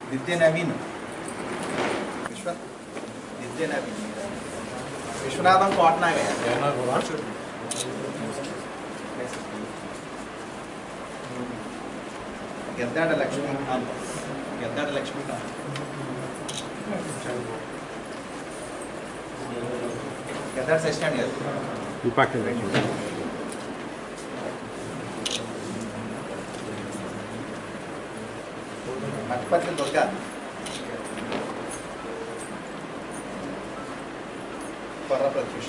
దిద్దే నవీన్ విశ్వ దిద్దే నవీన్ విశ్వనాథం కోటనాగయ్య చూడు గెద్దాడ లక్ష్మీ గెద్దాడ లక్ష్మీ గెద్దాడ శశాంత్ గారు ఈ పక్కన పెట్టండి. మట్టిపత్రి దుర్గ కొర్ర ప్రత్యూష్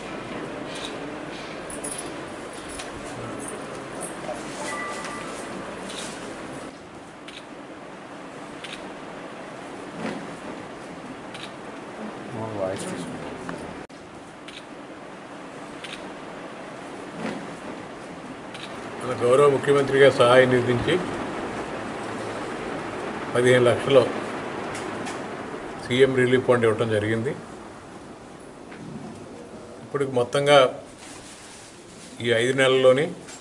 మా వాయిస్ తీసుకోండి. మన గౌరవ ముఖ్యమంత్రిగా సహాయ నిధి నుంచి పదిహేను లక్షలు సీఎం రిలీఫ్ ఫండ్ ఇవ్వటం జరిగింది ఇప్పటికి మొత్తంగా ఈ ఐదు నెలల్లోని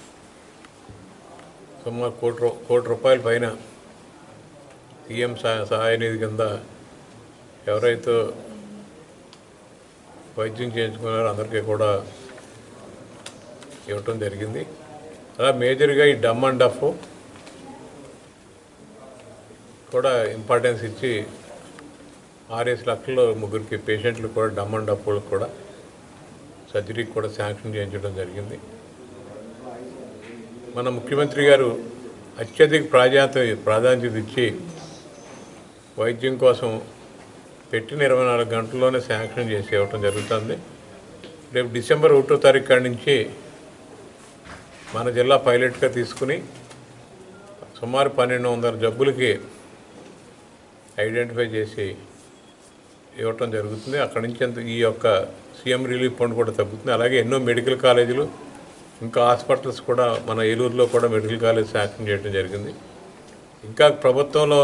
సుమారు కోటి రూ- కోటి రూపాయల పైన సీఎం సహా- సహాయ నిధి కింద ఎవరైతే వైద్యం చేయించుకున్నారో అందరికీ కూడా ఇవ్వటం జరిగింది అలా మేజర్గా ఈ డమ్ అండ్ డఫ్ కూడా ఇంపార్టెన్స్ ఇచ్చి ఆర్ఎస్ లక్షలు ముగ్గురికి పేషెంట్లు కూడా డమ్ అండ్ డఫ్ కూడా సర్జరీకి కూడా శాంక్షన్ చేయించడం జరిగింది మన ముఖ్యమంత్రి గారు అత్యధిక ప్రాధాన్యత ప్రాధాన్యత ఇచ్చి వైద్యం కోసం పెట్టిన ఇరవై నాలుగు గంటల్లోనే శాంక్షన్ చేసి ఇవ్వటం జరుగుతుంది రేపు డిసెంబర్ ఒకటో తారీఖు కాడి నుంచి మన జిల్లా పైలట్గా తీసుకుని సుమారు పన్నెండు వందల జబ్బులకి ఐడెంటిఫై చేసి ఇవ్వటం జరుగుతుంది అక్కడి నుంచి అంత ఈ యొక్క సీఎం రిలీఫ్ ఫండ్ కూడా తగ్గుతుంది అలాగే ఎన్నో మెడికల్ కాలేజీలు ఇంకా హాస్పిటల్స్ కూడా మన ఏలూరులో కూడా మెడికల్ కాలేజ్ శాంక్షన్ చేయడం జరిగింది ఇంకా ప్రభుత్వంలో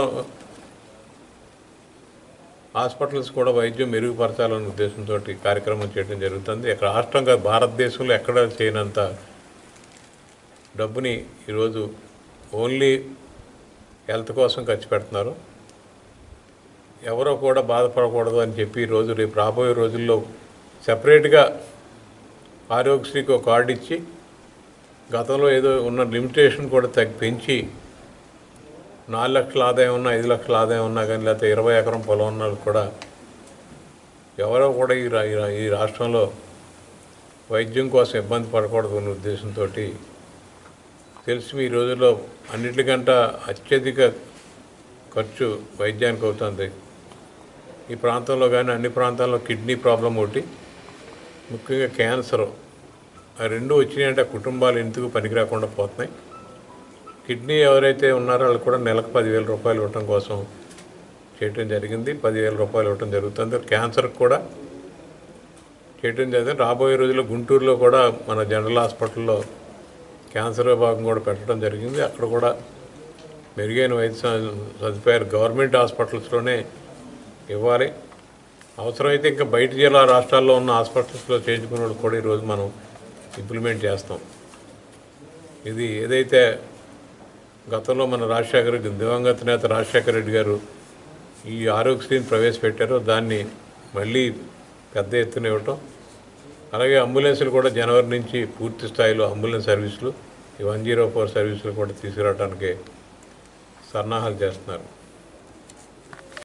హాస్పిటల్స్ కూడా వైద్యం మెరుగుపరచాలనే ఉద్దేశంతో కార్యక్రమం చేయడం జరుగుతుంది ఇక్కడ రాష్ట్రంగా భారతదేశంలో ఎక్కడ చేయనంత డబ్బుని ఈరోజు ఓన్లీ హెల్త్ కోసం ఖర్చు పెడుతున్నారు ఎవరో కూడా బాధపడకూడదు అని చెప్పి ఈరోజు రేపు రాబోయే రోజుల్లో సెపరేట్గా ఆరోగ్యశ్రీకి ఒక కార్డు ఇచ్చి గతంలో ఏదో ఉన్న లిమిటేషన్ కూడా తగ్గి పెంచి నాలుగు లక్షల ఆదాయం ఉన్నా ఐదు లక్షల ఆదాయం ఉన్నా కానీ లేకపోతే ఇరవై ఎకరం పొలం ఉన్న వాళ్ళు కూడా ఎవరో కూడా ఈ రా- ఈ రా- ఈ రాష్ట్రంలో వైద్యం కోసం ఇబ్బంది పడకూడదు అనే ఉద్దేశంతో తెలిసి ఈ రోజుల్లో అన్నిటికంటే అత్యధిక ఖర్చు వైద్యానికి అవుతుంది ఈ ప్రాంతంలో కానీ అన్ని ప్రాంతాల్లో కిడ్నీ ప్రాబ్లం ఒకటి ముఖ్యంగా క్యాన్సర్ ఆ రెండు వచ్చినాయంటే ఆ కుటుంబాలు ఎందుకు పనికిరాకుండా పోతున్నాయి కిడ్నీ ఎవరైతే ఉన్నారో వాళ్ళు కూడా నెలకు పదివేల రూపాయలు ఇవ్వటం కోసం చేయటం జరిగింది పదివేల రూపాయలు ఇవ్వటం జరుగుతుంది క్యాన్సర్కి కూడా చేయటం జరిగింది రాబోయే రోజుల్లో గుంటూరులో కూడా మన జనరల్ హాస్పిటల్లో క్యాన్సర్ విభాగం కూడా పెట్టడం జరిగింది అక్కడ కూడా మెరుగైన వైద్య స- సదుపాయాలు గవర్నమెంట్ హాస్పిటల్స్లోనే ఇవ్వాలి అవసరమైతే ఇంకా బయట జిల్లా రాష్ట్రాల్లో ఉన్న హాస్పిటల్స్లో చేయించుకున్న వాళ్ళు కూడా ఈరోజు మనం ఇంప్లిమెంట్ చేస్తాం ఇది ఏదైతే గతంలో మన రాజశేఖర రెడ్డి దివంగత నేత రాజశేఖర రెడ్డి గారు ఈ ఆరోగ్యశ్రీని ప్రవేశపెట్టారో దాన్ని మళ్ళీ పెద్ద ఎత్తున ఇవ్వటం అలాగే అంబులెన్సులు కూడా జనవరి నుంచి పూర్తి స్థాయిలో అంబులెన్స్ సర్వీసులు ఈ వన్ జీరో ఫోర్ సర్వీసులు కూడా తీసుకురావడానికి సన్నాహాలు చేస్తున్నారు